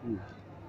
ಹ್ಮ್.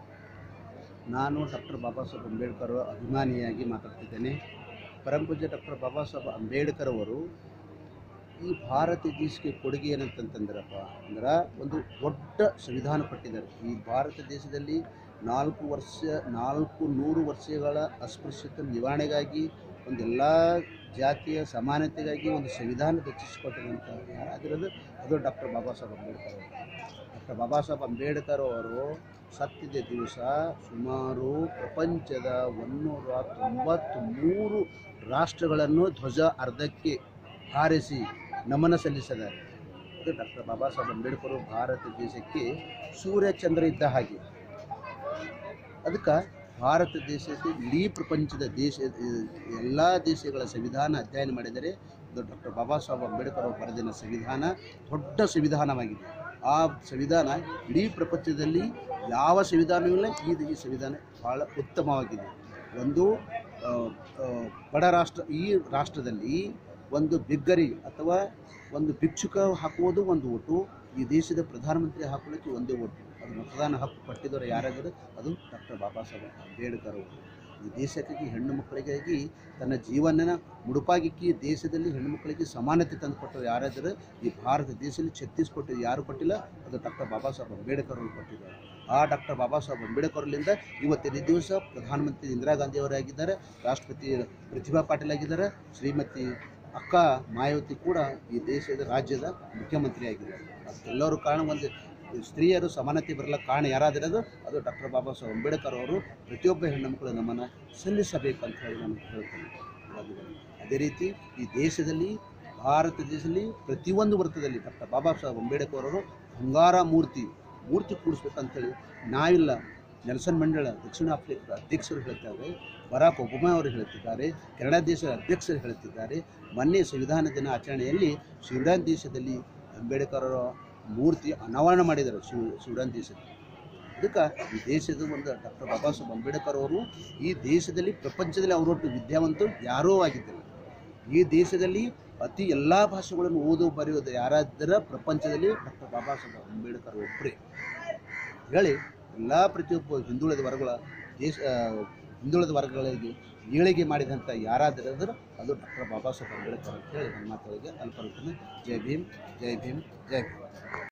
ನಾನು ಡಾಕ್ಟರ್ ಬಾಬಾ ಸಾಹೇಬ್ ಅಂಬೇಡ್ಕರ್ ಅಭಿಮಾನಿಯಾಗಿ ಮಾತಾಡ್ತಿದ್ದೇನೆ ಪರಮಪೂಜ್ಯ ಡಾಕ್ಟರ್ ಬಾಬಾ ಸಾಹೇಬ್ ಅಂಬೇಡ್ಕರ್ ಅವರು ಈ ಭಾರತ ದೇಶಕ್ಕೆ ಕೊಡುಗೆ ಏನಂತಂತಂದ್ರಪ್ಪ ಅಂದ್ರೆ ಒಂದು ದೊಡ್ಡ ಸಂವಿಧಾನ ಕೊಟ್ಟಿದ್ದಾರೆ ಈ ಭಾರತ ದೇಶದಲ್ಲಿ ನಾಲ್ಕು ವರ್ಷ ನಾಲ್ಕು ನೂರು ವರ್ಷಗಳ ಅಸ್ಪೃಶ್ಯತೆ ನಿವಾರಣೆಗಾಗಿ ಒಂದೆಲ್ಲ ಜಾತಿಯ ಸಮಾನತೆಗಾಗಿ ಒಂದು ಸಂವಿಧಾನ ರಚಿಸಿಕೊಟ್ಟಿರುವಂಥ ಯಾರಾಗಿರೋದು ಅದು ಡಾಕ್ಟರ್ ಬಾಬಾ ಸಾಹೇಬ್ ಅಂಬೇಡ್ಕರ್ ಅವರು ಡಾಕ್ಟರ್ ಬಾಬಾ ಸಾಹೇಬ್ ಅಂಬೇಡ್ಕರ್ ಅವರು ಸತ್ತಿದ ದಿವಸ ಸುಮಾರು ಪ್ರಪಂಚದ ಒನ್ನೂರ ತೊಂಬತ್ತ್ಮೂರು ರಾಷ್ಟ್ರಗಳನ್ನು ಧ್ವಜ ಅರ್ಧಕ್ಕೆ ಹಾರಿಸಿ ನಮನ ಸಲ್ಲಿಸಿದ್ದಾರೆ ಇದು ಡಾಕ್ಟರ್ ಬಾಬಾ ಸಾಹೇಬ್ ಅಂಬೇಡ್ಕರ್ ಅವರು ಭಾರತ ದೇಶಕ್ಕೆ ಸೂರ್ಯ ಚಂದ್ರ ಇದ್ದ ಹಾಗೆ ಅದಕ್ಕೆ ಭಾರತ ದೇಶಕ್ಕೆ ಇಡೀ ಪ್ರಪಂಚದ ದೇಶ ಎಲ್ಲ ದೇಶಗಳ ಸಂವಿಧಾನ ಅಧ್ಯಯನ ಮಾಡಿದರೆ ಇದು ಡಾಕ್ಟರ್ ಬಾಬಾ ಸಾಹೇಬ್ ಅಂಬೇಡ್ಕರ್ ಅವರು ಬರೆದಿನ ಸಂವಿಧಾನ ದೊಡ್ಡ ಸಂವಿಧಾನವಾಗಿದೆ ಆ ಸಂವಿಧಾನ ಇಡೀ ಪ್ರಪಂಚದಲ್ಲಿ ಯಾವ ಸಂವಿಧಾನವಿಲ್ಲ ಈ ಈ ಸಂವಿಧಾನ ಭಾಳ ಉತ್ತಮವಾಗಿದೆ ಒಂದು ಆ, ಆ, ಬಡ ರಾಷ್ಟ್ರ ಈ ರಾಷ್ಟ್ರದಲ್ಲಿ ಒಂದು ಬಿಗ್ಗರಿ ಅಥವಾ ಒಂದು ಭಿಕ್ಷುಕ ಹಾಕುವುದು ಒಂದು ಓಟು ಈ ದೇಶದ ಪ್ರಧಾನಮಂತ್ರಿ ಹಾಕೊಳ್ಳೋಕ್ಕೆ ಒಂದೇ ಓಟು ಅದು ಮತದಾನ ಹಕ್ಕು ಪಟ್ಟಿದವರು ಯಾರಾದರೂ ಅದು ಡಾಕ್ಟರ್ ಬಾಬಾ ಸಾಹೇಬ್ ಅಂಬೇಡ್ಕರ್ ಅವರು ಈ ದೇಶಕ್ಕಾಗಿ ಹೆಣ್ಣು ಮಕ್ಕಳಿಗಾಗಿ ತನ್ನ ಜೀವನನ ಮುಡುಪಾಗಿಕ್ಕಿ ದೇಶದಲ್ಲಿ ಹೆಣ್ಣು ಮಕ್ಕಳಿಗೆ ಸಮಾನತೆ ತಂದು ಕೊಟ್ಟರು ಯಾರಾದರೂ ಈ ಭಾರತ ದೇಶದಲ್ಲಿ ಛತ್ತೀಸ್ಗಢ ಯಾರು ಕೊಟ್ಟಿಲ್ಲ ಅದು ಡಾಕ್ಟರ್ ಬಾಬಾ ಸಾಹೇಬ್ ಅಂಬೇಡ್ಕರ್ ಅವರು ಕೊಟ್ಟಿದ್ದಾರೆ ಆ ಡಾಕ್ಟರ್ ಬಾಬಾ ಸಾಹೇಬ್ ಅಂಬೇಡ್ಕರ್ಲಿಂದ ಇವತ್ತಿನ ದಿವಸ ಪ್ರಧಾನಮಂತ್ರಿ ಇಂದಿರಾ ಗಾಂಧಿ ಅವರಾಗಿದ್ದಾರೆ ರಾಷ್ಟ್ರಪತಿ ಪ್ರತಿಭಾ ಪಾಟೀಲ್ ಆಗಿದ್ದಾರೆ ಶ್ರೀಮತಿ ಅಕ್ಕ ಮಾಯಾವತಿ ಕೂಡ ಈ ದೇಶದ ರಾಜ್ಯದ ಮುಖ್ಯಮಂತ್ರಿ ಆಗಿದ್ದಾರೆ ಅದಕ್ಕೆಲ್ಲರೂ ಕಾರಣ ಒಂದು ಸ್ತ್ರೀಯರು ಸಮಾನತೆ ಬರಲ್ಲ ಕಾರಣ ಯಾರಾದಿರೋದು ಅದು ಡಾಕ್ಟರ್ ಬಾಬಾ ಸಾಹೇಬ್ ಅಂಬೇಡ್ಕರ್ ಅವರು ಪ್ರತಿಯೊಬ್ಬ ಹೆಣ್ಣು ಮಕ್ಕಳು ನಮ್ಮನ್ನು ಸಲ್ಲಿಸಬೇಕು ಅಂತ ಹೇಳಿ ನಾನು ಹೇಳ್ತೇನೆ ಅದೇ ರೀತಿ ಈ ದೇಶದಲ್ಲಿ ಭಾರತ ದೇಶದಲ್ಲಿ ಪ್ರತಿಯೊಂದು ವೃತ್ತದಲ್ಲಿ ಡಾಕ್ಟರ್ ಬಾಬಾ ಸಾಹೇಬ್ ಅಂಬೇಡ್ಕರ್ ಅವರು ಬಂಗಾರ ಮೂರ್ತಿ ಮೂರ್ತಿ ಕೂಡಿಸ್ಬೇಕಂತೇಳಿ ನಾವಿಲ್ಲ ನೆಲ್ಸನ್ ಮಂಡಳ ದಕ್ಷಿಣ ಆಫ್ರಿಕಾ ಅಧ್ಯಕ್ಷರು ಹೇಳ್ತಾರೆ ಬರಾಕ್ ಒಬಾಮಾ ಅವರು ಹೇಳ್ತಿದ್ದಾರೆ ಕೆನಡಾ ದೇಶದ ಅಧ್ಯಕ್ಷರು ಹೇಳ್ತಿದ್ದಾರೆ ಮೊನ್ನೆ ಸಂವಿಧಾನ ದಿನ ಆಚರಣೆಯಲ್ಲಿ ಸ್ವೀಡನ್ ದೇಶದಲ್ಲಿ ಅಂಬೇಡ್ಕರ್ ಅವರ ಮೂರ್ತಿ ಅನಾವರಣ ಮಾಡಿದ್ದಾರೆ ಶಿವ ಸ್ವೀಡನ್ ದೇಶದಲ್ಲಿ ಅದಕ್ಕೆ ಈ ದೇಶದ ಒಂದು ಡಾಕ್ಟರ್ ಬಾಬಾ ಸಾಹೇಬ್ ಅಂಬೇಡ್ಕರ್ ಅವರು ಈ ದೇಶದಲ್ಲಿ ಪ್ರಪಂಚದಲ್ಲಿ ಅವರೊಟ್ಟು ವಿದ್ಯಾವಂತರು ಯಾರೂ ಆಗಿದ್ದಿಲ್ಲ ಈ ದೇಶದಲ್ಲಿ ಅತಿ ಎಲ್ಲ ಭಾಷೆಗಳನ್ನು ಓದು ಬರೆಯೋದು ಯಾರಾದರ ಪ್ರಪಂಚದಲ್ಲಿ ಡಾಕ್ಟರ್ ಬಾಬಾ ಸಾಹೇಬ್ ಅಂಬೇಡ್ಕರ್ ಒಬ್ಬರೇ ಹೇಳಿ ಎಲ್ಲ ಪ್ರತಿಯೊಬ್ಬ ಹಿಂದುಳಿದ ವರ್ಗಗಳ ದೇಶ ಆ, ಹಿಂದುಳಿದ ವರ್ಗಗಳಿಗೆ ಏಳಿಗೆ ಮಾಡಿದಂಥ ಯಾರಾದರೂ ಅದು ಡಾಕ್ಟರ್ ಬಾಬಾ ಸಾಹೇಬ್ ಅಂಬೇಡ್ಕರ್ ಅಂತ ಹೇಳಿ ನನ್ನ ಮಾತುಗಳಿಗೆ ಅಲ್ಪರುತ್ತೇನೆ ಜೈ ಭೀಮ್ ಜೈ ಭೀಮ್ ಜೈ ಭೀಮ್